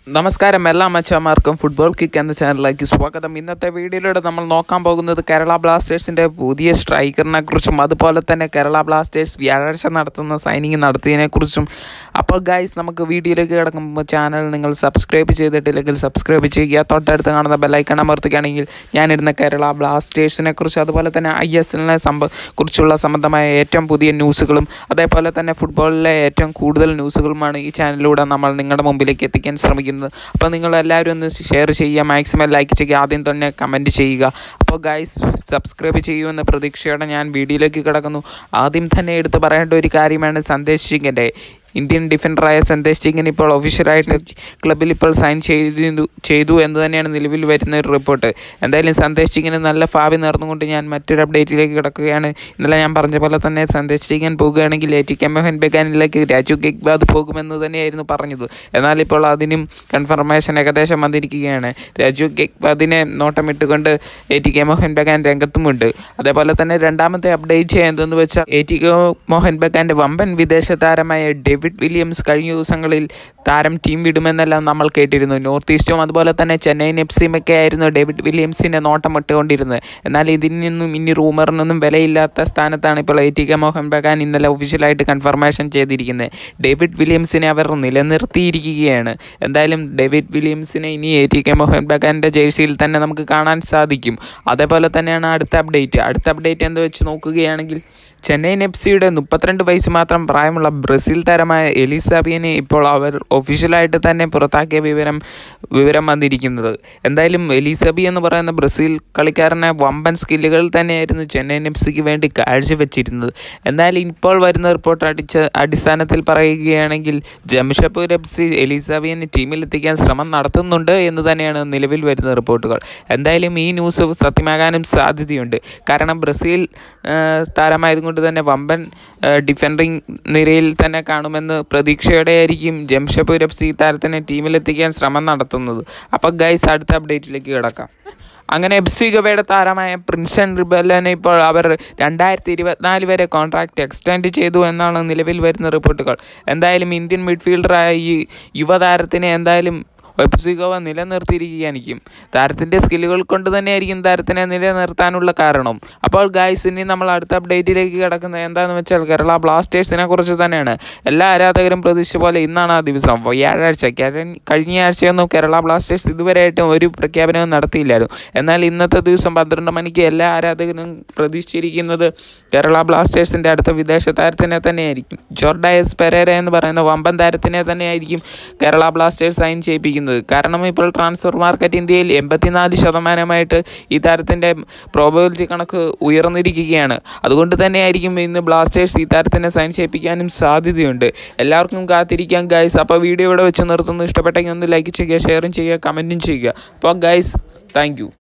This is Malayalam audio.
നമസ്കാരം എല്ലാ മച്ചന്മാർക്കും ഫുട്ബോൾ കിക്ക് എന്ന ചാനലിലേക്ക് സ്വാഗതം ഇന്നത്തെ വീഡിയോയിലൂടെ നമ്മൾ നോക്കാൻ പോകുന്നത് കേരള ബ്ലാസ്റ്റേഴ്സിൻ്റെ പുതിയ സ്ട്രൈക്കറിനെ കുറിച്ചും അതുപോലെ തന്നെ കേരള ബ്ലാസ്റ്റേഴ്സ് വ്യാഴാഴ്ച നടത്തുന്ന സൈനിങ് നടത്തിയതിനെക്കുറിച്ചും അപ്പോൾ ഗൈസ് നമുക്ക് വീഡിയോയിലേക്ക് കിടക്കുമ്പോൾ ചാനൽ നിങ്ങൾ സബ്സ്ക്രൈബ് ചെയ്തിട്ടില്ലെങ്കിൽ സബ്സ്ക്രൈബ് ചെയ്യുക തൊട്ടടുത്ത് കാണുന്ന ബെല്ലൈക്കൺ അമർത്തുകയാണെങ്കിൽ ഞാനിടുന്ന കേരള ബ്ലാസ്റ്റേഴ്സിനെ കുറിച്ച് അതുപോലെ തന്നെ ഐ എസ് എല്ലിനെ സംബ കുറിച്ചുള്ള സംബന്ധമായ ഏറ്റവും പുതിയ ന്യൂസുകളും അതേപോലെ തന്നെ ഫുട്ബോളിലെ ഏറ്റവും കൂടുതൽ ന്യൂസുകളുമാണ് ഈ ചാനലിലൂടെ നമ്മൾ നിങ്ങളുടെ മുമ്പിലേക്ക് എത്തിക്കാൻ ശ്രമിക്കുന്നത് അപ്പോൾ നിങ്ങൾ എല്ലാവരും ഒന്ന് ഷെയർ ചെയ്യുക മാക്സിമം ലൈക്ക് ചെയ്യുക ആദ്യം തന്നെ കമൻറ്റ് ചെയ്യുക അപ്പോൾ ഗൈസ് സബ്സ്ക്രൈബ് ചെയ്യുമെന്ന പ്രതീക്ഷയോടെ ഞാൻ വീഡിയോയിലേക്ക് കിടക്കുന്നു ആദ്യം തന്നെ എടുത്ത് പറയേണ്ട ഒരു കാര്യമാണ് സന്ദേശ് സിംഗിൻ്റെ ഇന്ത്യൻ ഡിഫൻഡറായ സന്ദേശ് സിംഗിന് ഇപ്പോൾ ഒഫീഷ്യലായിട്ട് ക്ലബിൽ ഇപ്പോൾ സൈൻ ചെയ്തു ചെയ്തു എന്ന് തന്നെയാണ് നിലവിൽ വരുന്ന ഒരു റിപ്പോർട്ട് എന്തായാലും സന്ദേശ് സിംഗിന് നല്ല ഭാവി നേർന്നുകൊണ്ട് ഞാൻ മറ്റൊരു അപ്ഡേറ്റിലേക്ക് കിടക്കുകയാണ് ഇന്നലെ ഞാൻ പറഞ്ഞ പോലെ തന്നെ സന്ദേശ് സിംഗൻ പോകുകയാണെങ്കിൽ എ ടി കെ മോഹൻ ബഗാനിലേക്ക് രാജു ഗെഗ്ബാദ് പോകുമെന്ന് തന്നെയായിരുന്നു പറഞ്ഞത് എന്നാൽ ഇപ്പോൾ അതിനും കൺഫർമേഷൻ ഏകദേശം വന്നിരിക്കുകയാണ് രാജു ഗെഗ്ബാദിനെ നോട്ടമിട്ടുകൊണ്ട് A T K Mohan Bagan രംഗത്തുമുണ്ട് അതേപോലെ തന്നെ രണ്ടാമത്തെ അപ്ഡേറ്റ് എന്തെന്ന് വെച്ചാൽ എ ടി കെ മോഹൻ ബഗാൻ്റെ വമ്പൻ വിദേശ താരമായ ഡേവിഡ് വില്യംസ് കഴിഞ്ഞ ദിവസങ്ങളിൽ താരം ടീം വിടുമെന്നെല്ലാം നമ്മൾ കേട്ടിരുന്നു നോർത്ത് ഈസ്റ്റും അതുപോലെ തന്നെ ചെന്നൈയിൻ എഫ് സിയും ഒക്കെ ആയിരുന്നു ഡേവിഡ് വില്യംസിനെ നോട്ടമിട്ടുകൊണ്ടിരുന്നത് എന്നാൽ ഇതിൽ നിന്നും ഇനി റൂമറിനൊന്നും വിലയില്ലാത്ത സ്ഥാനത്താണ് ഇപ്പോൾ A T K Mohan Bagan ഇന്നലെ ഒഫീഷ്യലായിട്ട് കൺഫർമേഷൻ ചെയ്തിരിക്കുന്നത് ഡേവിഡ് വില്യംസിനെ അവർ നിലനിർത്തിയിരിക്കുകയാണ് എന്തായാലും ഡേവിഡ് വില്യംസിനെ ഇനി എ ടി കെ മോഹൻ ബഗാൻ്റെ ജേഴ്സിയിൽ തന്നെ നമുക്ക് കാണാൻ സാധിക്കും അതേപോലെ തന്നെയാണ് അടുത്ത അപ്ഡേറ്റ് അടുത്ത അപ്ഡേറ്റ് എന്ന് വെച്ച് നോക്കുകയാണെങ്കിൽ ചെന്നൈയിൻ എഫ് സിയുടെ മുപ്പത്തിരണ്ട് വയസ്സ് മാത്രം പ്രായമുള്ള ബ്രസീൽ താരമായ എലിസാബിയനെ ഇപ്പോൾ അവർ ഒഫീഷ്യലായിട്ട് തന്നെ പുറത്താക്കിയ വിവരം വിവരം വന്നിരിക്കുന്നത് എന്തായാലും എലിസബി എന്ന് പറയുന്ന ബ്രസീൽ കളിക്കാരനെ വമ്പൻ സ്കില്ലുകൾ തന്നെയായിരുന്നു ചെന്നൈയിൻ എഫ് സിക്ക് വേണ്ടി കാഴ്ചവെച്ചിരുന്നത് എന്തായാലും ഇപ്പോൾ വരുന്ന റിപ്പോർട്ട് അടിച്ച അടിസ്ഥാനത്തിൽ പറയുകയാണെങ്കിൽ ജംഷഡ്പൂർ എഫ് സി എലിസാബിയനെ ടീമിലെത്തിക്കാൻ ശ്രമം നടത്തുന്നുണ്ട് എന്ന് തന്നെയാണ് നിലവിൽ വരുന്ന റിപ്പോർട്ടുകൾ എന്തായാലും ഈ ന്യൂസ് സത്യമാകാനും സാധ്യതയുണ്ട് കാരണം ബ്രസീൽ താരമായതുകൊണ്ട് കൊണ്ട് തന്നെ വമ്പൻ ഡിഫൻഡിങ് നിരയിൽ തന്നെ കാണുമെന്ന് പ്രതീക്ഷയോടെ ആയിരിക്കും ജംഷഡ്പൂർ എഫ് സി താരത്തിനെ ടീമിലെത്തിക്കാൻ ശ്രമം നടത്തുന്നത് അപ്പോൾ ഗൈസ് അടുത്ത അപ്ഡേറ്റിലേക്ക് കിടക്കാം അങ്ങനെ എഫ് സി ഗവയുടെ താരമായ പ്രിൻസൺ റിബല്ലനെ ഇപ്പോൾ അവർ രണ്ടായിരത്തി ഇരുപത്തിനാല് വരെ കോൺട്രാക്റ്റ് എക്സ്റ്റെൻഡ് ചെയ്തു എന്നാണ് നിലവിൽ വരുന്ന റിപ്പോർട്ടുകൾ എന്തായാലും ഇന്ത്യൻ മിഡ്ഫീൽഡറായ ഈ യുവതാരത്തിനെ എന്തായാലും വെബ്സിഗോവ നിലനിർത്തിയിരിക്കുകയായിരിക്കും താരത്തിൻ്റെ സ്കില്ലുകൾ കൊണ്ട് തന്നെയായിരിക്കും താരത്തിനെ നിലനിർത്താനുള്ള കാരണം അപ്പോൾ ഗായ്സ് ഇനി നമ്മൾ അടുത്ത അപ്ഡേറ്റിലേക്ക് കിടക്കുന്നത് എന്താണെന്ന് വെച്ചാൽ കേരള ബ്ലാസ്റ്റേഴ്സിനെ കുറിച്ച് തന്നെയാണ് എല്ലാ ആരാധകരും പ്രതീക്ഷിച്ച പോലെ ഇന്നാണ് ആ ദിവസം വ്യാഴാഴ്ച കഴിഞ്ഞ ആഴ്ചയൊന്നും കേരള ബ്ലാസ്റ്റേഴ്സ് ഇതുവരെയായിട്ടും ഒരു പ്രഖ്യാപനവും നടത്തിയില്ലായിരുന്നു എന്നാൽ ഇന്നത്തെ ദിവസം പന്ത്രണ്ട് മണിക്ക് എല്ലാ ആരാധകരും പ്രതീക്ഷിച്ചിരിക്കുന്നത് കേരള ബ്ലാസ്റ്റേഴ്സിൻ്റെ അടുത്ത വിദേശ താരത്തിനെ തന്നെയായിരിക്കും ജോർഡയസ് പെരേര എന്ന് പറയുന്ന വമ്പൻ താരത്തിനെ തന്നെയായിരിക്കും കേരള ബ്ലാസ്റ്റേഴ്സ് സൈൻ ചെയ്യിപ്പിക്കുന്നത് കാരണം ഇപ്പോൾ ട്രാൻസ്ഫർ മാർക്കറ്റ് ഇന്ത്യയിൽ എൺപത്തിനാല് ശതമാനമായിട്ട് ഈ താരത്തിൻ്റെ പ്രോബബിലിറ്റി കണക്ക് ഉയർന്നിരിക്കുകയാണ് അതുകൊണ്ട് തന്നെയായിരിക്കും ഇന്ന് ബ്ലാസ്റ്റേഴ്സ് ഈ താരത്തിനെ സൈൻ ചെയ്യിപ്പിക്കാനും സാധ്യതയുണ്ട് എല്ലാവർക്കും കാത്തിരിക്കാം ഗൈസ് അപ്പോൾ വീഡിയോ ഇവിടെ വെച്ച് നിർത്തുന്നു ഇഷ്ടപ്പെട്ടെങ്കിൽ ഒന്ന് ലൈക്ക് ചെയ്യുക ഷെയറും ചെയ്യുക കമൻറ്റും ചെയ്യുക അപ്പോൾ ഗൈസ് താങ്ക്